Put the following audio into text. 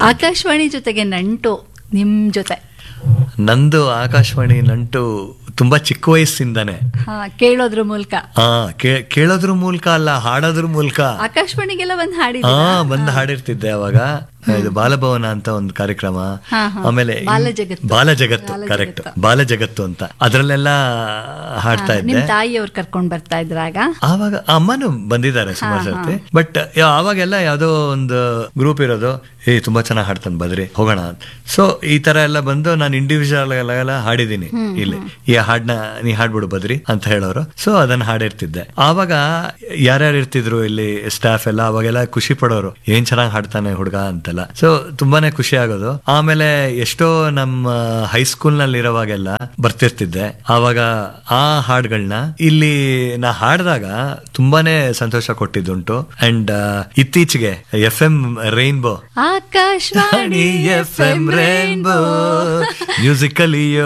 ಆಕಾಶವಾಣಿ ಜೊತೆಗೆ ನಂಟು ನಿಮ್ ಜೊತೆ ನಂದು ಆಕಾಶವಾಣಿ ನಂಟು ತುಂಬಾ ಚಿಕ್ಕ ವಯಸ್ಸಿಂದಾನೆ ಹಾ ಕೇಳೋದ್ರ ಮೂಲಕ ಆ ಕೇ- ಕೇಳೋದ್ರ ಮೂಲಕ ಅಲ್ಲ ಹಾಡೋದ್ರ ಮೂಲಕ ಆಕಾಶವಾಣಿಗೆಲ್ಲ ಒಂದ್ ಹಾಡಿದ ಹಾ ಬಂದು ಹಾಡಿರ್ತಿದ್ದೆ ಅವಾಗ ಇದು ಬಾಲಭವನ ಅಂತ ಒಂದು ಕಾರ್ಯಕ್ರಮ ಹಾ, ಹಾ. ಆಮೇಲೆ ಇನ್- ಬಾಲಜಗತ್ತು. ಬಾಲಜಗತ್ತು ಬಾಲಜಗತ್ತು. ಕರೆಕ್ಟ್ ಬಾಲಜಗತ್ತು ಅಂತ ಅದ್ರಲ್ಲೆಲ್ಲ ಹಾಡ್ತಾ ನಿಮ್ ಇದ್ದೆ ತಾಯಿಯವ್ರು ಕರ್ಕೊಂಡ್ ಬರ್ತಾ ಇದ್ರಾಗ ಆವಾಗ ಅಮ್ಮನು ಬಂದಿದ್ದಾರೆ ಸುಮಾರು ಸರ್ತಿ ಬಟ್ ಅವಾಗೆಲ್ಲ ಯಾವ್ದೋ ಒಂದು ಗ್ರೂಪ್ ಇರೋದು ಏ ತುಂಬಾ ಚೆನ್ನಾಗಿ ಹಾಡ್ತಾನೆ ಬದ್ರಿ ಹೋಗೋಣ ಸೊ ಈ ತರ ಎಲ್ಲ ಬಂದು ನಾನು ಇಂಡಿವಿಜುವಲ್ ಎಲ್ಲ ಹಾಡಿದೀನಿ ಇಲ್ಲಿ ಈ ಹಾಡ್ನ ನೀ ಹಾಡ್ಬಿಡು ಬದ್ರಿ ಅಂತ ಹೇಳೋರು ಸೊ ಅದನ್ನ ಹಾಡಿರ್ತಿದ್ದೆ ಆವಾಗ ಯಾರ್ಯಾರು ಇರ್ತಿದ್ರು ಇಲ್ಲಿ ಸ್ಟಾಫ್ ಎಲ್ಲ ಅವಾಗೆಲ್ಲ ಖುಷಿ ಪಡೋರು ಏನ್ ಚೆನ್ನಾಗಿ ಹಾಡ್ತಾನೆ ಹುಡುಗ ಅಂತೆಲ್ಲ ಸೊ ತುಂಬಾನೇ ಖುಷಿ ಆಗೋದು ಆಮೇಲೆ ಎಷ್ಟೋ ನಮ್ಮ ಹೈಸ್ಕೂಲ್ ನಲ್ಲಿ ಇರೋವಾಗೆಲ್ಲ ಬರ್ತಿರ್ತಿದ್ದೆ ಆವಾಗ ಆ ಹಾಡ್ಗಳನ್ನ ಇಲ್ಲಿ ನಾ ಹಾಡಿದಾಗ ತುಂಬಾನೇ ಸಂತೋಷ ಕೊಟ್ಟಿದ್ದುಂಟು ಅಂಡ್ ಇತ್ತೀಚೆಗೆ F M Rainbow Akashvani F M Rainbow musically